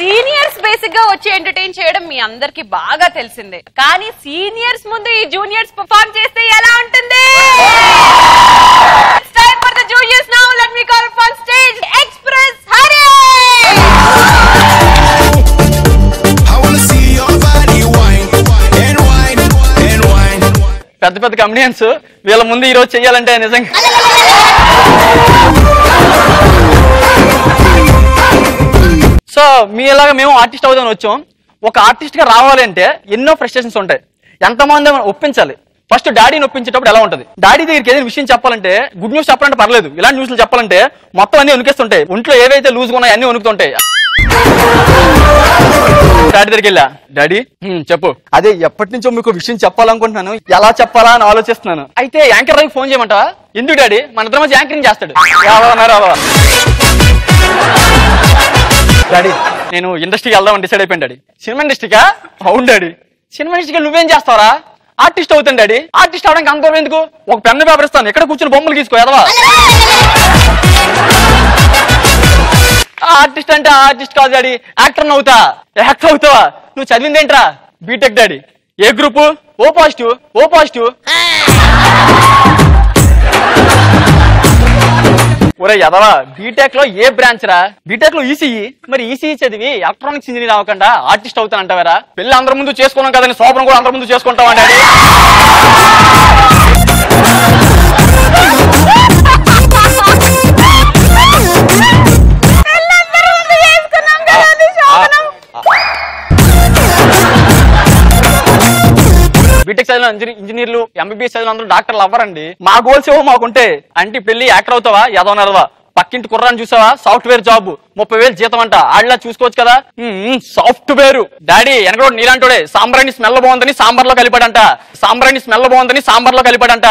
Seniors basic గా వచ్చి entertain చేయడం మీ అందరికి బాగా తెలిసిందే కానీ సీనియర్స్ ముందు ఈ జూనియర్స్ పర్ఫార్మ్ చేస్తే ఎలా ఉంటుంది It's time for the juniors now. Let me call upon stage Express Hari. I wanna see your body wine and wine and wine. పెద్ద పెద్ద కమెడియన్స్ వీళ్ళ ముందు ఈ రోజు చెయ్యాలంటే నిజంగా సో మీలాగా మేము ఆర్టిస్ట్ అవుదామని వచ్చాం ఒక ఆర్టిస్ట్ గా రావాలంటే ఎన్నో ఫ్రస్ట్రేషన్స్ ఉంటాయి ఎంతమంది ఒప్పించాలి ఫస్ట్ డాడీని ఒప్పించేటప్పుడు ఎలా ఉంటుంది డాడీ దగ్గరికి ఏదైనా విషయం చెప్పాలంటే గుడ్ న్యూస్ చెప్పాలంటే పర్లేదు ఇలాంటి న్యూస్లు చెప్పాలంటే మొత్తం అన్ని వణికిస్తుంటాయి ఒంట్లో ఏవైతే లూజ్గా ఉన్నాయో అన్ని వణుకుతుంటాయి డాడీ దగ్గరికి వెళ్ళా డాడీ హ్మ్, చెప్పు అదే ఎప్పటి నుంచో మీకు విషయం చెప్పాలనుకుంటున్నాను ఎలా చెప్పాలా అని ఆలోచిస్తున్నాను అయితే యాంకర్ రవి ఫోన్ చేయమంట ఎందుకు డాడీ మన ఇద్దరం మధ్య యాంకరింగ్ చేస్తాడు ఎవరన్నారు ఎవరు? డాడీ నేను ఇండస్ట్రీకి వెళ్దామని డిసైడ్ అయిపోయాను డాడీ సినిమా ఇండస్ట్రీకా అవును డాడీ సినిమా ఇండస్ట్రీకి నువ్వేం చేస్తావరా ఆర్టిస్ట్ అవుతాను డాడీ ఆర్టిస్ట్ అవడానికి అంత దూరం ఎందుకు ఒక పెన్ను పేపర్ ఇస్తాను ఎక్కడ కూర్చుని బొమ్మలు గీసుకో ఎదవా ఆర్టిస్ట్ అంటే ఆర్టిస్ట్ కాదు డాడీ యాక్టర్ అవుతా యాక్టర్ అవుతావా నువ్వు చదివిందేంట్రా BTech daddy A group O positive O positive ఒరే యదవా బీటెక్ లో ఏ బ్రాంచ్ రా బీటెక్ లో ఈసీఈ మరి ఈసీఈ చదివి ఎలక్ట్రానిక్స్ ఇంజనీర్ అవ్వకుండా ఆర్టిస్ట్ అవుతానంటావారా పెళ్లి అందరి ముందు చేసుకున్నాం కదని శోభనం కూడా అందరి ముందు చేసుకుంటావా డాడీ బీటెక్ చదివిన ఇంజనీ- ఇంజనీర్లు ఎంబీబీఎస్ చదివిన అందరూ డాక్టర్లు అవ్వరండి మా గోల్స్ ఏవో మాకుంటే అంటే పెళ్లి యాక్టర్ అవుతావా ఏదో నరవా పక్కింటి కుర్రాన్ని చూసావా సాఫ్ట్వేర్ జాబ్ ముప్పై వేలు జీతం అంట ఆడలా చూసుకోవచ్చు కదా సాఫ్ట్వేర్ డాడీ వెనకడో నీలాంటోడే సాంబ్రాన్ని స్మెల్ బాగుందని సాంబార్ లో కలిపాడంట సాంబ్రాన్ని స్మెల్ బాగుందని సాంబార్ లో కలిపాడంట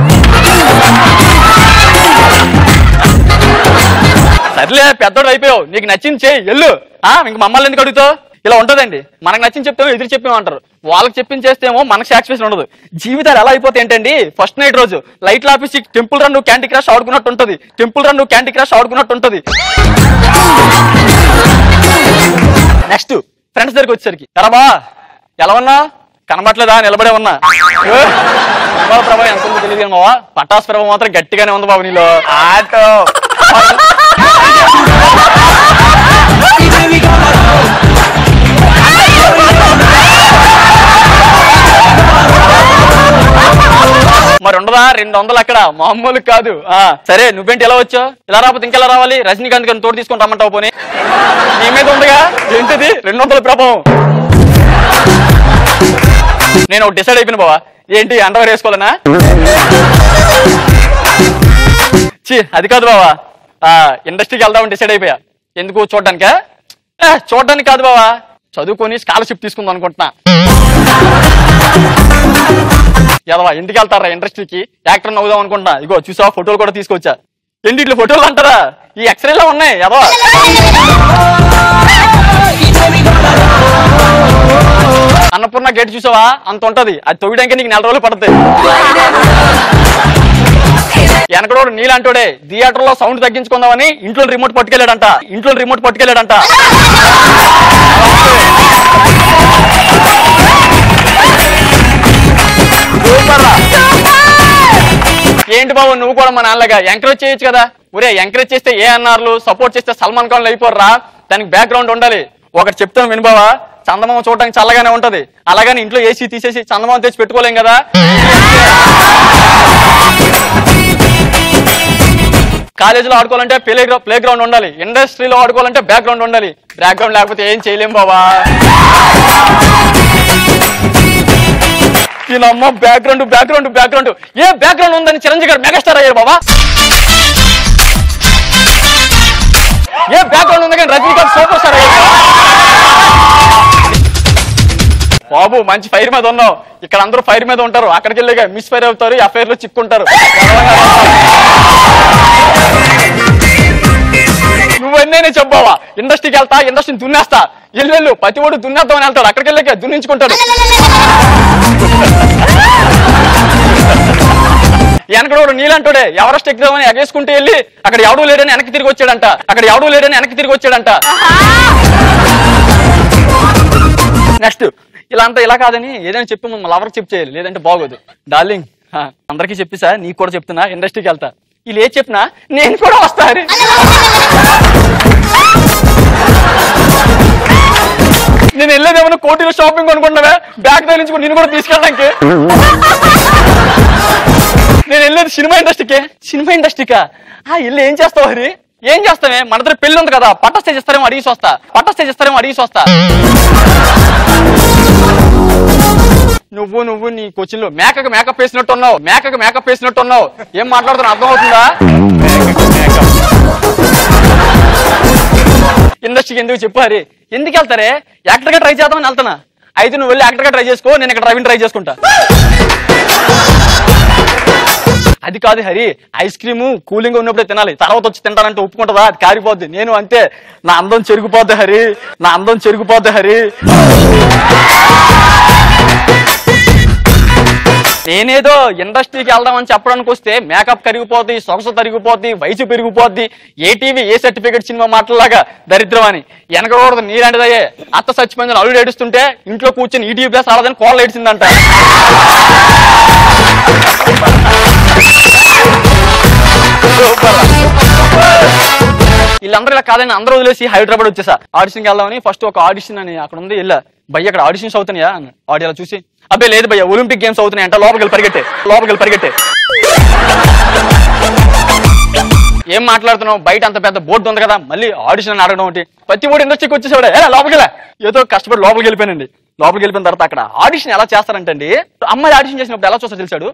సర్లే పెద్దోడు అయిపోయావు నీకు నచ్చింది చేయి ఎల్లు ఆ ఇంక మమ్మల్ని ఎందుకు అడుగుతావు ఇలా ఉంటదండి మనకు నచ్చింది చెప్తేమో ఎదురు చెప్పేమంటారు వాళ్ళకి చెప్పింది చేస్తేమో మనకు సాటిస్ఫాక్షన్ ఉండదు జీవితాలు ఎలా అయిపోతాయి ఏంటండి ఫస్ట్ నైట్ రోజు లైట్లు ఆపేసి టెంపుల్ రన్ క్యాంటీ క్రాష్ ఆడుకున్నట్టు ఉంటది టెంపుల్ రన్ క్యాంటీ క్రాష్ ఆడుకున్నట్టు ఉంటది నెక్స్ట్ ఫ్రెండ్స్ దగ్గరికి వచ్చేసరికి ఎలా బా ఎలా ఉన్నా కనబట్లేదా నిలబడే ఉన్నా ఏ, ఇవాళ ప్రభా ఎంత ఉందో తెలియదు కానీ బావా పటాస్ ప్రభావం మాత్రం గట్టిగానే ఉంది బాబు నీలో ఆటో మరి ఉండదా రెండు వందలు అక్కడ మామూలు కాదు ఆ సరే నువ్వేంటి ఎలా వచ్చావు ఇలా రాకపోతే ఇంకెలా రావాలి రజనీకాంత్ గారిని తోడు తీసుకొని రమ్మంటావు పోనీ నీ మీద ఉందిగా ఏంటిది రెండు వందల ప్రభావం నేను ఒకటి డిసైడ్ అయిపోయిన బావా ఏంటి అండర్ వేసుకోవాలనా చి అది కాదు బావా ఆ ఇండస్ట్రీకి వెళ్దామని డిసైడ్ అయిపోయా ఎందుకు చూడడానికా ఏ, చూడడానికి కాదు బావా చదువుకొని స్కాలర్షిప్ తీసుకుందాం అనుకుంటున్నా ఎదవా ఎందుకు వెళ్తారా ఇండస్ట్రీకి యాక్టర్ అవుదాం అనుకుంటున్నా ఇగో చూసావా ఫోటోలు కూడా తీసుకొచ్చా ఏంటి ఇట్లా ఫోటోలు అంటారా ఈ ఎక్స్రేలో ఉన్నాయి ఎదవా అన్నపూర్ణ గేట్ చూసావా అంత ఉంటది అది తొవ్వడానికి నీకు నెల రోజులు పడతాయి వెనకడోడు నీలాంటోడే థియేటర్ లో సౌండ్ తగ్గించుకుందామని ఇంట్లో రిమోట్ పట్టుకెళ్ళాడంట ఇంట్లో రిమోట్ పట్టుకెళ్ళాడంట సూపర్ రా. ఏంటి బాబు నువ్వు కూడా మా నాన్నగా ఎంకరేజ్ చేయొచ్చు కదా ఒరే ఎంకరేజ్ చేస్తే ఏ అన్నారులు సపోర్ట్ చేస్తే సల్మాన్ ఖాన్ అయిపోర్రా దానికి బ్యాక్గ్రౌండ్ ఉండాలి ఒకటి చెప్తాను విను బావా చందమామ చూడడానికి చల్లగానే ఉంటది అలాగని ఇంట్లో ఏసీ తీసేసి చందమామ తెచ్చి పెట్టుకోలేం కదా కాలేజీలో ఆడుకోవాలంటే ప్లే ప్లే గ్రౌండ్ ఉండాలి ఇండస్ట్రీలో ఆడుకోవాలంటే బ్యాక్గ్రౌండ్ ఉండాలి బ్యాక్గ్రౌండ్ లేకపోతే ఏం చేయలేం బాబా దీనమ్మ బ్యాక్గ్రౌండ్ బ్యాక్గ్రౌండ్ బ్యాక్గ్రౌండ్ ఏ బ్యాక్గ్రౌండ్ ఉందని చిరంజీవి గారు మెగాస్టార్ అయ్యారు బాబా ఏ బ్యాక్గ్రౌండ్ ఉంది కానీ రజనీకాంత్ సూపర్ స్టార్ అయ్యారు బాబు మంచి ఫైర్ మీద ఉన్నావు ఇక్కడ అందరూ ఫైర్ మీద ఉంటారు అక్కడికి వెళ్ళి మిస్ ఫైర్ అవుతారు ఆ ఫైర్ లో చిక్కుంటారు నువ్వెన్నైనా చెప్పావా ఇండస్ట్రీకి వెళ్తా ఇండస్ట్రీని దున్నేస్తా ఎల్లు వెళ్ళు ప్రతి ఒడు దున్నేద్దామని వెళ్తాడు అక్కడికి వెళ్ళాక దున్నించుకుంటాడు వెనకడోడు నీలంటాడే ఎవరెస్ట్ ఎక్కుదామని ఎగేసుకుంటూ వెళ్ళి అక్కడ ఎవడూ లేడని వెనక్కి తిరిగి వచ్చాడంట అక్కడ ఎవడూ లేడని వెనక్కి తిరిగి వచ్చాడంట నెక్స్ట్ ఇలా అంతా ఇలా కాదని ఏదైనా చెప్పి మన లవర్కి చెప్పి చేయాలి లేదంటే బాగోదు డార్లింగ్ ఆ, అందరికీ చెప్పి సార్ నీకు కూడా చెప్తున్నా ఇండస్ట్రీకి వెళ్తా వీళ్ళు ఏ చెప్పినా నేను కూడా వస్తా అని. నేను వెళ్ళేది ఏమైనా కోటిలో షాపింగ్ అనుకుంటున్నావా బ్యాగ్ తగిలించుకుని నేను కూడా తీసుకెళ్ళడానికి నేను వెళ్ళేది సినిమా ఇండస్ట్రీకే సినిమా ఇండస్ట్రీకా ఆ వెళ్ళి ఏం చేస్తావు హరి ఏం చేస్తావే మన దగ్గర పెళ్లి ఉంది కదా పట్ట స్టేజ్ ఇస్తారేమో అడిగి వస్తా పట్ట స్టేజ్ ఇస్తారేమో అడిగి వస్తా నువ్వు నువ్వు నీ కోచింగ్ లో మేకకు మేకప్ వేసినట్టు ఉన్నావు మేకకు మేకప్ వేసినట్టు ఉన్నావు ఏం మాట్లాడుతున్నా అర్థం అవుతుందా ఇండస్ట్రీకి ఎందుకు చెప్పు హరి ఎందుకు వెళ్తారే యాక్టర్ గా ట్రై చేద్దామని వెళ్తానా అయితే నువ్వు వెళ్ళి యాక్టర్ గా ట్రై చేసుకో నేను ఇక్కడ డ్రైవింగ్ ట్రై చేసుకుంటా అది కాదు హరి ఐస్ క్రీమ్ కూలింగ్ ఉన్నప్పుడే తినాలి తర్వాత వచ్చి తింటానంటే ఒప్పుకుంటుందా అది కారిపోద్ది నేను అంతే నా అందం చెరిగిపోద్ది హరి నా అందం చెరిగిపోద్ది హరి నేనేదో ఇండస్ట్రీకి వెళ్దామని చెప్పడానికి వస్తే మేకప్ కరిగిపోద్ది సొగసు తరిగిపోద్ది వయసు పెరిగిపోద్ది ఏ టీవీ ఏ సర్టిఫికేట్ సినిమా మాటలాగా దరిద్రం అని వెనకకూడదు నీలాంటిదయ్యే అత్త చచ్చిపోయిందని అల్లుడు ఏడుస్తుంటే ఇంట్లో కూర్చొని ఈటీవీ ప్లస్ ఆడదని కోళ్ళ ఏడిచిందంట వీళ్ళందరూ ఇలా కాదని అందరూ వదిలేసి హైదరాబాద్ వచ్చేసా ఆడిషన్కి వెళ్దామని ఫస్ట్ ఒక ఆడిషన్ అని అక్కడ ఉంది వెళ్ళా భయ్య అక్కడ ఆడిషన్స్ అవుతున్నాయా అని ఆడి అలా చూసి అబ్బాయి లేదు భయ్య ఒలింపిక్ గేమ్స్ అవుతున్నాయి అంట లోపలికి వెళ్ళి పరిగెట్టే లోపలికి వెళ్ళి పరిగెట్టే ఏం మాట్లాడుతున్నావు బయట అంత పెద్ద బోర్డు ఉంది కదా మళ్ళీ ఆడిషన్ అని అడగడం ఒకటి ప్రతి ఓడి ఇండస్ట్రీకి వచ్చేసాడు ఏ లోపలికి వెళ్ళా ఏదో కష్టపడి లోపలికి వెళ్ళిపోయానండి లోపలికి వెళ్ళిపోయిన తర్వాత అక్కడ ఆడిషన్ ఎలా చేస్తారంటండి అమ్మాయి ఆడిషన్ చేసినప్పుడు ఎలా చూస్తా తెలిసాడు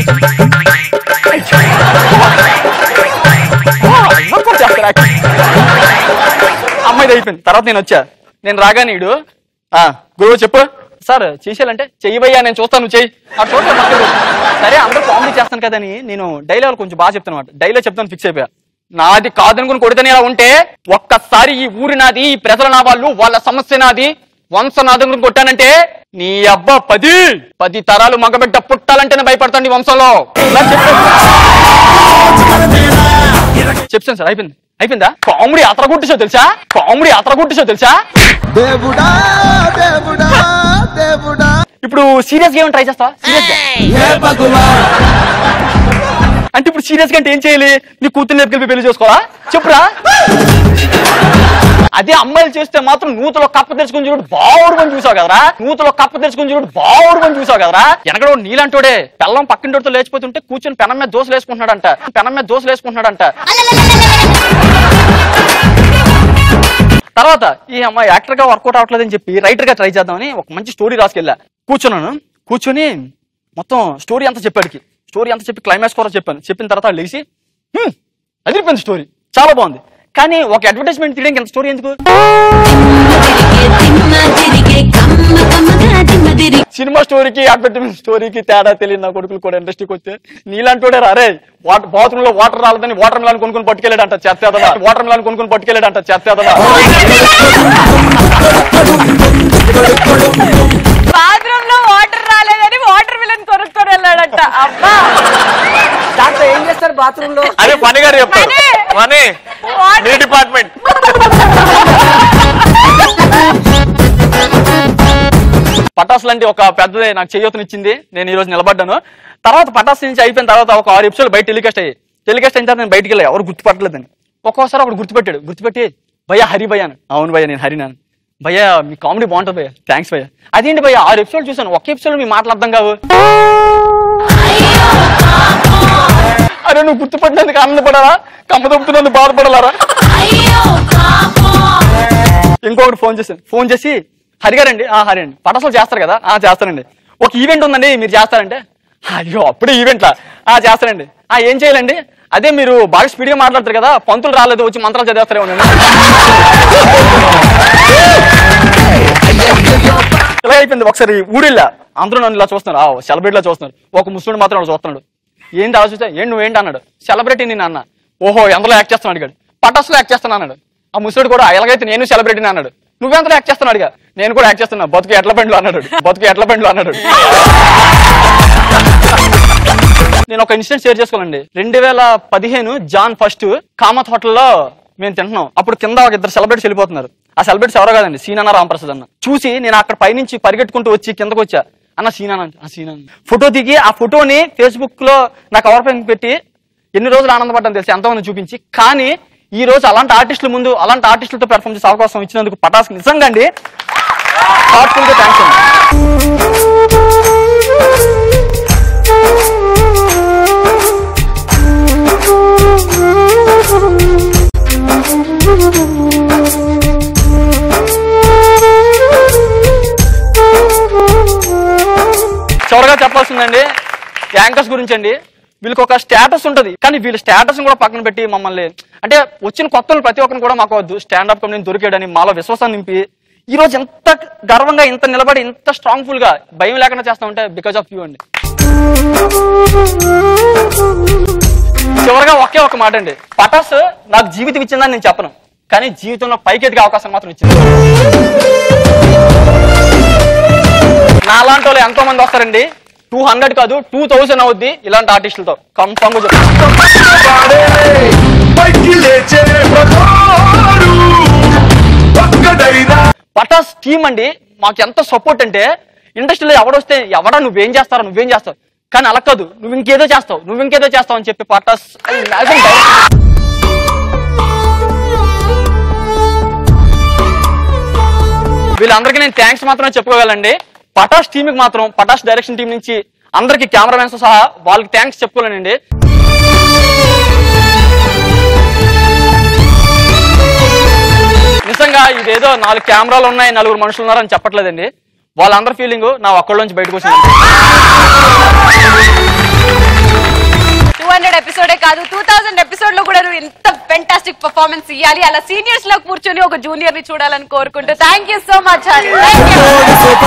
అమ్మాయిది అయిపోయింది తర్వాత నేను వచ్చా నేను రాగానే ఈడు ఆ గురువు చెప్పు సార్ చేసేయాలంటే చెయ్యబయ్యా నేను చూస్తాను నువ్వు చెయ్యి అటు చూస్తే పక్కకు. సరే అందరూ కామెడీ చేస్తాను కదని నేను డైలాగ్ కొంచెం బాగా చెప్తాను అనమాట డైలాగ్ చెప్తాను ఫిక్స్ అయిపోయా నాది కాదనుకుని కొడితేనే ఇలా ఉంటే ఒక్కసారి ఈ ఊరి నాది ఈ ప్రజల నా వాళ్ళు వాళ్ళ సమస్య నాది వంశ నాదనుకుని కొట్టానంటే నీ అబ్బా పది పది తరాలు మగబిడ్డ పుట్టాలంటేనే భయపడతాండి ఈ వంశంలో ఇలా చెప్పాను. చెప్తాను సార్ అయిపోయింది అయిపోయిందా కామెడీ అతర గుట్టిసో తెలుసా కామెడీ అతర గుట్టిసో తెలుసా దేవుడా దేవుడా దేవుడా ఇప్పుడు సీరియస్ గా ఏమైనా ట్రై చేస్తావా సీరియస్ గా హే భగవాన్ అంటే ఇప్పుడు సీరియస్ గా అంటే ఏం చేయాలి నీ కూతురు నేర్పి పెళ్లి చేసుకోవాలా చెప్పురా అదే అమ్మాయిలు చేస్తే మాత్రం నూతులో కప్ప తెరుచుకుని చూడు బావుడు పని చూసావు కదరా నూతులో కప్ప తెరుచుకుని చూడు బావుడు పని చూసావు కదరా వెనకడో నీలంటోడే పెళ్ళం పక్కింటోడితో లేచిపోతుంటే కూర్చొని పెనం మీద దోశలు వేసుకుంటున్నాడంట పెనం మీద దోశలు వేసుకుంటున్నాడంట తర్వాత ఈ అమ్మాయి యాక్టర్ గా వర్కౌట్ అవ్వట్లేదని చెప్పి రైటర్ గా ట్రై చేద్దామని ఒక మంచి స్టోరీ రాసుకెళ్ళా కూర్చున్నాను కూర్చొని మొత్తం స్టోరీ అంతా చెప్పాడికి స్టోరీ అంతా చెప్పి క్లైమాక్స్ కూడా చెప్పాను చెప్పిన తర్వాత వాడు లేచి "హ్మ్, అదిరిపోయింది స్టోరీ చాలా బాగుంది కానీ ఒక అడ్వర్టైజ్మెంట్ తీయడానికి ఎంత స్టోరీ ఎందుకు తిరిగే కమ్మ కమ్మగా దిమ్మదిరి సినిమా స్టోరీకి అడ్వర్టైజ్మెంట్ స్టోరీకి తేడా తెలియదు నా కొడుకులు కూడా ఇండస్ట్రీకి వస్తే నీలాంటోడే రారే వాటర్ బాత్రూమ్ లో వాటర్ రాలేదని వాటర్ మిలాన్ కొనుక్కొని పట్టుకెళ్ళాడంట చేస్తేదవా వాటర్ మిలాన్ కొనుక్కొని పట్టుకెళ్ళాడంట చేస్తేదవా బాత్రూమ్ లో వాటర్ రాలేదని వాటర్ మిలన్ కొనుక్కొని వెళ్ళాడంట అబ్బా దాంట్లో ఏం చేస్తారు బాత్రూమ్ లో అదే పని గారు చెప్తారు పని. పని What? మీ డిపార్ట్మెంట్ పటాస్ లాంటి ఒక పెద్దది నాకు చేయొతనిచ్చింది నేను ఈ రోజు నిలబడ్డాను తర్వాత పటాస్ నుంచి అయిపోయిన తర్వాత ఒక ఆరు ఎపిసోడ్ బయట టెలికాస్ట్ అయ్యాయి టెలికాస్ట్ అయిన తర్వాత నేను బయటికి వెళ్ళా ఎవరు గుర్తుపట్టలేదని ఒక్కోసారి ఒకడు గుర్తుపెట్టాడు గుర్తుపెట్టి భయ్యా హరి భయ్య అని అవును భయ్య నేను హరినాను భయ్యా మీ కామెడీ బాగుంటుంది భయ్య థ్యాంక్స్ భయ్య అదేంటి భయ్య ఆరు ఎపిసోడ్ చూసాను ఒక ఎపిసోడ్ మీ మాటలు అర్థం కావు అరే నువ్వు గుర్తుపట్టినందుకు ఆనందపడాలా కమ్మ దొబ్బుతున్నందుకు బాధపడాలారా ఇంకొకటి ఫోన్ చేశాను ఫోన్ చేసి హరి గారండి ఆ హరి అండి పటాసులు చేస్తారు కదా ఆ చేస్తానండి ఒక ఈవెంట్ ఉందండి మీరు చేస్తారంటే అయ్యో అప్పుడే ఈవెంట్లా ఆ చేస్తానండి ఆ ఏం చేయాలండి అదే మీరు బాగా స్పీడ్గా మాట్లాడతారు కదా పంతులు రాలేదు వచ్చి మంత్రాలు చదివేస్తారేమో ఇలా అయిపోయింది ఒకసారి ఊరిల్లా అందరూ నన్ను ఇలా చూస్తున్నారు ఆ సెలబ్రిటీ లా చూస్తున్నారు ఒక ముస్లిం మాత్రం అలా చూస్తున్నాడు ఏంటి ఆలోచిస్తే ఏంటి నువ్వేంటి అన్నాడు సెలబ్రిటీ నేను అన్న ఓహో ఎందులో యాక్ట్ చేస్తాను అడిగాడు పటాసులో యాక్ట్ చేస్తాను అన్నాడు ఆ ముసలుడు కూడా ఎలాగైతే నేను సెలబ్రిటీని అన్నాడు నువ్వెంతలో యాక్ట్ చేస్తాను అడిగా నేను కూడా యాక్ట్ చేస్తున్నా బతుకు ఎట్ల బండ్లు అన్నాడు బతుకు ఎట్ల బండ్లు అన్నాడు నేను ఒక ఇన్సిడెంట్ షేర్ చేసుకోవాలండి రెండు వేల పదిహేను జాన్ ఫస్ట్ కామత్ హోటల్లో మేము తింటున్నాం అప్పుడు కింద ఒక ఇద్దరు సెలబ్రిటీస్ వెళ్ళిపోతున్నారు ఆ సెలబ్రిటీస్ ఎవరో కాదండి సీనాన్న రామప్రసాద్ అన్న చూసి నేను అక్కడ పైనుంచి పరిగెట్టుకుంటూ వచ్చి కిందకు వచ్చా అన్న సీనాన్న అంటే, ఆ సీనాన్న ఫోటో దిగి ఆ ఫోటోని ఫేస్బుక్ లో నా కవర్ పైన పెట్టి ఎన్ని రోజులు ఆనందపడ్డాను తెలిసి ఎంతమంది చూపించి కానీ ఈ రోజు అలాంటి ఆర్టిస్టుల ముందు అలాంటి ఆర్టిస్టులతో పెర్ఫామ్ చేసే అవకాశం ఇచ్చినందుకు పటాస్ నిజంగా అండి హార్ట్ఫుల్ గా థ్యాంక్స్ అండి చివరగా చెప్పాల్సిందండి యాంకర్స్ గురించి అండి వీళ్ళకి ఒక స్టేటస్ ఉంటది కానీ వీళ్ళ స్టేటస్ కూడా పక్కన పెట్టి మమ్మల్ని అంటే వచ్చిన కొత్త వాళ్ళు ప్రతి ఒక్కరిని కూడా మాకు వద్దు స్టాండప్ కమిటీ దొరికాడని మాలో విశ్వాసం నింపి ఈ రోజు ఎంత గర్వంగా ఇంత నిలబడి ఇంత స్ట్రాంగ్ఫుల్ గా భయం లేకుండా చేస్తా ఉంటే బికాస్ ఆఫ్ యూ అండి చివరగా ఒకే ఒక మాట అండి పటాస్ నాకు జీవితం ఇచ్చిందని నేను చెప్పను కానీ జీవితంలో పైకి ఎదిగే అవకాశం మాత్రం ఇచ్చింది నాలాంటి వాళ్ళు ఎంతో మంది వస్తారండి టూ హండ్రెడ్ కాదు టూ థౌసండ్ అవుద్ది ఇలాంటి ఆర్టిస్టులతో కన్ఫామ్ గా చెప్తాను పైకి లేచే ప్రకారు ఒక్కడైనా పటాస్ టీమ్ అండి మాకు ఎంత సపోర్ట్ అంటే ఇండస్ట్రీలో ఎవడొస్తే ఎవడా నువ్వేం చేస్తారా నువ్వేం చేస్తావు కానీ అలా కాదు నువ్వు ఇంకేదో చేస్తావు నువ్వు ఇంకేదో చేస్తావు అని చెప్పి పటాస్ అది imagine direct- వీళ్ళందరికీ నేను థ్యాంక్స్ మాత్రమే చెప్పుకోగలండి పటాస్ టీమ్ కి మాత్రం పటాస్ డైరెక్షన్ టీం నుంచి అందరికి కెమెరామెన్స్ సహా వాళ్ళకి థ్యాంక్స్ చెప్పుకోలేనండి నిజంగా ఇదేదో నాలుగు కెమెరాలు ఉన్నాయి నలుగురు మనుషులు ఉన్నారని చెప్పట్లేదండి వాళ్ళందరి ఫీలింగ్ నా ఒక్కళ్ళలోంచి బయటకు వచ్చింది టూ హండ్రెడ్ ఎపిసోడే కాదు టూ థౌసండ్ ఎపిసోడ్ లో కూడా నువ్వు ఎంత ఫెంటాస్టిక్ పర్ఫార్మెన్స్ ఇవ్వాలి అలా సీనియర్స్ లో కూర్చొని ఒక జూనియర్ ని చూడాలని కోరుకుంటూ thank you so much Hari thank you